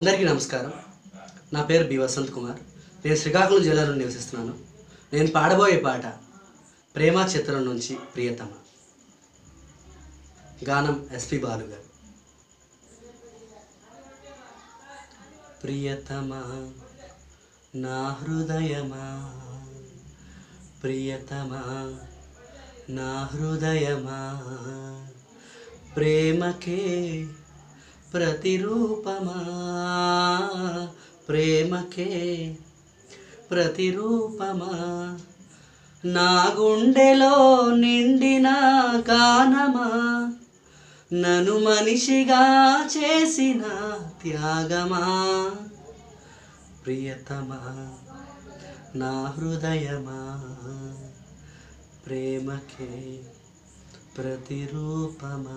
అందరికీ నమస్కారం నా పేరు బి వసంత్ కుమార్ నేను శ్రీకాకుళం జిల్లాలో నివసిస్తున్నాను నేను పాడబోయే పాట ప్రేమ చిత్రం నుంచి ప్రియతమ గానం ఎస్పి బాలు గారు ప్రియతమా నా హృదయమా ప్రియతమా నా హృదయమా ప్రేమకే ప్రతిరూపమా ప్రేమకే ప్రతిరూపమా నా గుండెలో నిండిన గానమా నన్ను మనిషిగా చేసిన త్యాగమా ప్రియతమా నా హృదయమా ప్రేమకే ప్రతిరూపమా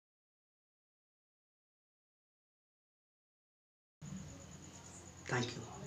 థ్యాంక్ యూ